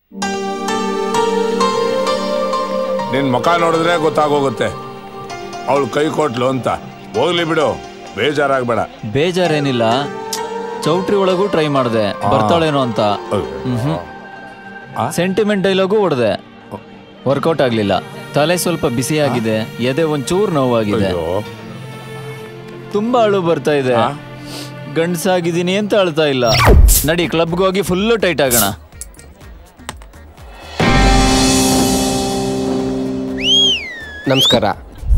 ನಿನ್ ಮುಖ ನೋಡಿದ್ರೆ ಗೊತ್ತಾಗೋಗುತ್ತೆ ಅವಳು ಕೈ ಕೊಟ್ಲು ಅಂತ ಹೋಗ್ಲಿ ಬಿಡು ಬೇಜಾರಾಗ್ಬೇಡ ಬೇಜಾರೇನಿಲ್ಲ ಚೌಟ್ರಿ ಒಳಗೂ ಟ್ರೈ ಮಾಡಿದೆ ಬರ್ತಾಳೇನೋ ಅಂತ ಸೆಂಟಿಮೆಂಟ್ ಡೈಲಾಗು ಹೊಡೆದೆ ವರ್ಕೌಟ್ ಆಗ್ಲಿಲ್ಲ ತಲೆ ಸ್ವಲ್ಪ ಬಿಸಿ ಆಗಿದೆ ಎದೆ ಒಂಚೂರು ನೋವಾಗಿದೆ ಅಯ್ಯೋ ತುಂಬಾ ಅಳು ಬರ್ತಾ ಇದೆ ಗಂಡ್ಸಾಗಿದ್ದೀನಿ ಅಂತ ಅಳ್ತಾ ಇಲ್ಲ ನಡಿ ಕ್ಲಬ್ಗೆ ಹೋಗಿ ಫುಲ್ಲು ಟೈಟ್ ಆಗೋಣ ನಮಸ್ಕಾರ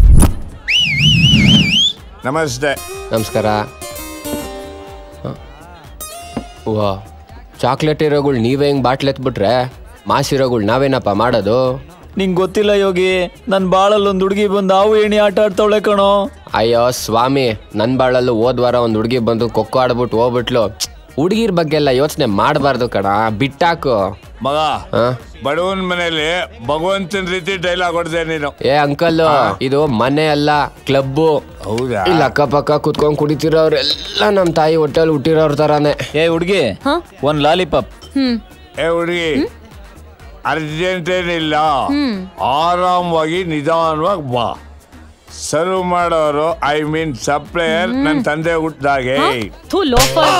ನಮಸ್ತೆ ನಮಸ್ಕಾರ ಹ? ವಾ ಚಾಕ್ಲೇಟ್ ಇರೋಗಳು ನೀವೇ ಹಿಂಗೆ ಬಾಟ್ಲ್ ಎತ್ಬಿಟ್ರೆ ಮಾಸ್ ಇರೋಗಳು ನಾವೇನಪ್ಪ ಮಾಡೋದು ನಿಂಗೆ ಗೊತ್ತಿಲ್ಲ ಯೋಗಿ ನನ್ನ ಬಾಳಲ್ಲಿ ಒಂದು ಹುಡುಗಿ ಬಂದು ಆವು ಏಣಿ ಆಟ ಆಡ್ತಾವಳೆ ಕಣೋ ಅಯ್ಯೋ ಸ್ವಾಮಿ ನನ್ನ ಬಾಳಲ್ಲೂ ಹೋದ್ ವಾರ ಒಂದು ಹುಡುಗಿ ಬಂದು ಖೋಖೋ ಆಡ್ಬಿಟ್ಟು ಹೋಗ್ಬಿಟ್ಲು ಹುಡುಗಿರ್ ಬಗ್ಗೆ ಎಲ್ಲ ಯೋಚನೆ ಮಾಡಬಾರ್ದು ಕಣ ಬಿಟ್ಟಾಕು ಮಗ ಹ? ಬಡವನ್ ಮನೇಲಿ ಭಗವಂತನ ರೀತಿ ಡೈಲಾಗ್ ಹೊಡೆದೆ ನೀನು ಏ ಅಂಕಲ್ ಇದು ಮನೆ ಅಲ್ಲ ಕ್ಲಬ್ಬು ಹೌದಾ ಇಲ್ಲಿ ಅಕ್ಕಪಕ್ಕ ಕುತ್ಕೊಂಡ್ ಕುಡಿತಿರೋರೆಲ್ಲ ನಮ್ಮ ತಾಯಿ ಹೊಟ್ಟೆಲ್ ಹುಟ್ಟಿರೋರ್ ತರಾನೇ ಏ ಹುಡುಗಿ ಒಂದು ಲಾಲಿಪಾಪ್ ಹ್ಮ್ ಏ ಹುಡುಗಿ ಅರ್ಜೆಂಟ್ ಏನಿಲ್ಲ ಆರಾಮವಾಗಿ ನಿಧಾನವಾಗಿ ಬಾ ಸರ್ವ್ ಮಾಡೋರು ಐ ಮೀನ್ ಸಪ್ಲೈಯರ್ ನನ್ನ ತಂದೆ ಹುಟ್ಟಿದಾಗೆ ಥೂ ಲೋಫರ್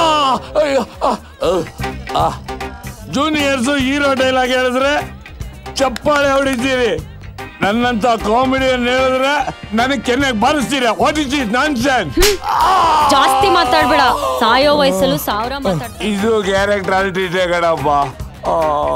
ಜೂನಿಯರ್ಸ್ ಹೀರೋ ಡೈಲಾಗ್ ಹೇಳಿದ್ರೆ ಚಪ್ಪಾಳೆ ಹೊಡಿತೀರಿ ನನ್ನಂತ ಕಾಮಿಡಿಯನ್ ಹೇಳಿದ್ರೆ ನನಗೆ ಕೆನ್ನೆಗೆ ಬಾರಿಸ್ತೀರಾ ವಾಟ್ ಇಸ್ ಇಟ್ ನಾನ್ ಜಾಸ್ತಿ ಮಾತಾಡ್ಬೇಡ ಸಾಯೋ ವಯಸ್ಸಲ್ಲೂ ಸಾವಿರ ಮಾತಾಡ್ತಾ ಇದು ಕ್ಯಾರೆಕ್ಟಾಲಿಟಿ ಕಣಪ್ಪ ಆ.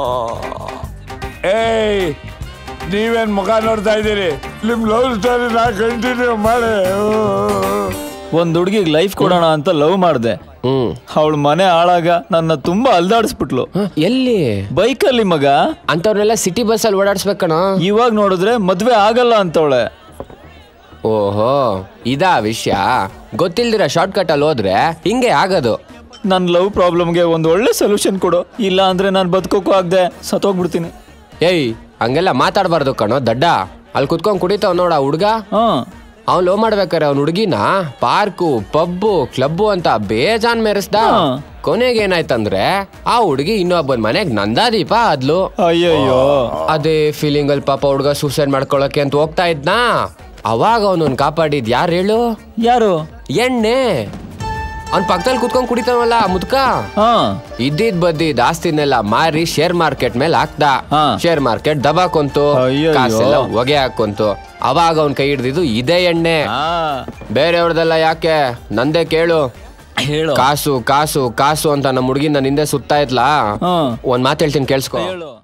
ಏಯ್ ನೀವೇನ್ ಮುಖ ನೋಡ್ತಾ ಇದ್ದೀರಿ ನಿಮ್ ಲವ್ ಸ್ಟೋರಿ ನಾ ಕಂಟಿನ್ಯೂ ಮಾಡಿ ಒಂದು ಹುಡುಗಿಗೆ ಲೈಫ್ ಕೊಡೋಣ ಅಂತ ಲವ್ ಮಾಡಿದೆ ಹ್ಮ್ ಅವಳ ಮನೆ ಹಾಳಾಗ ನನ್ನ ತುಂಬಾ ಅಲ್ದಾಡಿಸ್ಬಿಟ್ಲು ಹ, ಎಲ್ಲಿ ಬೈಕಲ್ಲಿ ಮಗ ಅಂತವ್ರನ್ನೆಲ್ಲ ಸಿಟಿ ಬಸ್ಸಲ್ಲಿ ಓಡಾಡ್ಸ್ಬೇಕಣ ಇವಾಗ ನೋಡಿದ್ರೆ ಮದ್ವೆ ಆಗಲ್ಲ ಅಂತವಳೆ ಓಹೋ ಇದಾ ವಿಷಯ ಗೊತ್ತಿಲ್ದಿರ ಶಾರ್ಟ್ ಕಟ್ ಅಲ್ಲಿ ಹೋದ್ರೆ ಹಿಂಗೆ ಆಗೋದು ನನ್ನ ಲವ್ ಪ್ರಾಬ್ಲಮ್ಗೆ ಒಂದು ಒಳ್ಳೆ ಸೊಲ್ಯೂಷನ್ ಕೊಡು ಇಲ್ಲ ಅಂದ್ರೆ ನಾನು ಬದುಕೋಕ್ಕೂ ಆಗದೆ ಸತ್ತೋಗ್ಬಿಡ್ತೀನಿ ಏಯ್ ಹಂಗೆಲ್ಲ ಮಾತಾಡಬಾರ್ದು ಕಣೋ ದಡ್ಡ ಅಲ್ಲಿ ಕುತ್ಕೊಂಡ್ ಕುಡಿತಾವ್ ನೋಡ ಹುಡ್ಗ ಹಾ ಅವ್ನು ಲವ್ ಮಾಡ್ಬೇಕಾರೆ ಅವ್ನ ಹುಡುಗಿನ ಪಾರ್ಕು ಪಬ್ಬು ಕ್ಲಬ್ಬು ಅಂತ ಬೇಜಾನ್ ಮೆರೆಸ್ದ ಹಾ. ಕೊನೆಗೆ ಏನಾಯ್ತಂದ್ರೆ ಆ ಹುಡುಗಿ ಇನ್ನೊಬ್ಬನ ಮನೆಗ್ ನಂದಾದೀಪ ಆದ್ಲು ಅಯ್ಯಯ್ಯೋ ಅದೇ ಫೀಲಿಂಗ್ ಅಲ್ಲಿ ಪಾಪ ಹುಡುಗ ಸೂಸೈಡ್ ಮಾಡ್ಕೊಳಕ್ಕೆ ಅಂತ ಹೋಗ್ತಾ ಇದ್ನಾ ಅವಾಗ ಅವನನ್ನ ಕಾಪಾಡಿದ್ ಯಾರು ಹೇಳು ಯಾರು ಎಣ್ಣೆ ಅವ್ನ್ ಪಕ್ಕದಲ್ಲಿ ಕುತ್ಕೊಂಡ್ ಕುಡಿತಾವಲ್ಲ ಮುದ್ಕ ಹಾ ಇದ್ದಿದ್ ಬದ್ದಿದ್ ಆಸ್ತಿನೆಲ್ಲ ಮಾರಿ ಶೇರ್ ಮಾರ್ಕೆಟ್ ಮೇಲೆ ಹಾಕ್ದ ಹಾ. ಶೇರ್ ಮಾರ್ಕೆಟ್ ದಬಾಕೊಂತು ಅಯ್ಯಯ್ಯೋ. ಕಾಸೆಲ್ಲ ಹೊಗೆ ಹಾಕೊಂತು ಅವಾಗ ಅವ್ನ್ ಕೈ ಹಿಡ್ದಿದ್ದು ಇದೇ ಎಣ್ಣೆ ಹಾ ಬೇರೆಯವ್ರದೆಲ್ಲ ಯಾಕೆ ನಂದೇ ಕೇಳು ಹೇಳು ಕಾಸು ಕಾಸು ಕಾಸು ಅಂತ ನಮ್ಮ ಹುಡುಗಿ ನನ್ನ ಹಿಂದೆ ಸುತ್ತಾ ಇದ್ಲಾ ಹಾ ಒಂದ್ ಮಾತು ಹೇಳ್ತೀನಿ ಕೇಳಿಸ್ಕೊ ಹೇಳು